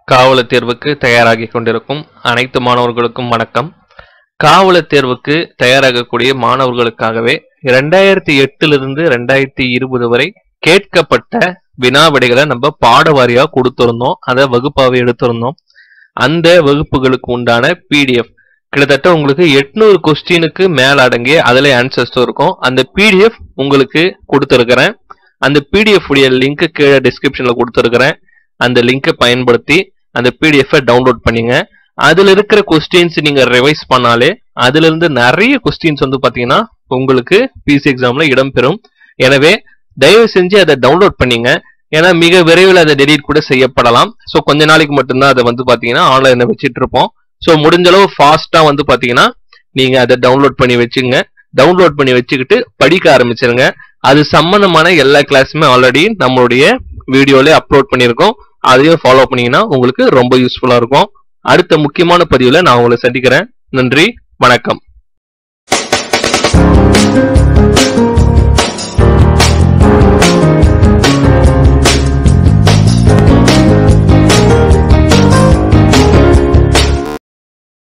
காவலர் தேர்வுக்கு தயாராகி கொண்டிருக்கும் அனைத்து மாணவர்களுக்கும் வணக்கம் காவலர் தேர்வுக்கு தயாராகக்கூடிய மாணவர்களுக்காகவே இரண்டாயிரத்தி எட்டிலிருந்து ரெண்டாயிரத்தி இருபது வரை கேட்கப்பட்ட வினா விடைகளை நம்ம பாடவாரியா கொடுத்திருந்தோம் அதை வகுப்பாவே எடுத்திருந்தோம் அந்த வகுப்புகளுக்கு உண்டான பிடிஎஃப் கிட்டத்தட்ட உங்களுக்கு எட்நூறு கொஸ்டினுக்கு மேல அடங்கிய அதுல ஆன்சர்ஸ் இருக்கும் அந்த பிடிஎஃப் உங்களுக்கு கொடுத்துருக்கிறேன் அந்த பிடிஎஃப் உடைய லிங்க் கீழே டிஸ்கிரிப்ஷன்ல கொடுத்துருக்கிறேன் அந்த லிங்கை பயன்படுத்தி அந்த பிடிஎஃப் டவுன்லோட் பண்ணீங்க அதுல இருக்கிற கொஸ்டின்ஸ் நீங்க ரிவைஸ் பண்ணாலே அதுல இருந்து நிறைய கொஸ்டின்ஸ் வந்து பாத்தீங்கன்னா உங்களுக்கு பிசி எக்ஸாம்ல இடம்பெறும் எனவே தயவு செஞ்சு அதை டவுன்லோட் பண்ணீங்க ஏன்னா மிக விரைவில் அதை டெலீட் கூட செய்யப்படலாம் ஸோ கொஞ்ச நாளைக்கு மட்டும்தான் அதை வந்து பாத்தீங்கன்னா ஆன்லைன்ல வச்சிட்டு இருப்போம் ஸோ முடிஞ்ச அளவு ஃபாஸ்டா வந்து பாத்தீங்கன்னா நீங்க அதை டவுன்லோட் பண்ணி வச்சுங்க டவுன்லோட் பண்ணி வச்சுக்கிட்டு படிக்க ஆரம்பிச்சிருங்க அது சம்பந்தமான எல்லா கிளாஸுமே ஆல்ரெடி நம்மளுடைய வீடியோல அப்லோட் பண்ணியிருக்கோம் அதையும் ஃபாலோ பண்ணீங்கன்னா உங்களுக்கு ரொம்ப யூஸ்ஃபுல்லா இருக்கும் அடுத்த முக்கியமான பதிவுல நான் உங்களை சந்திக்கிறேன் நன்றி வணக்கம்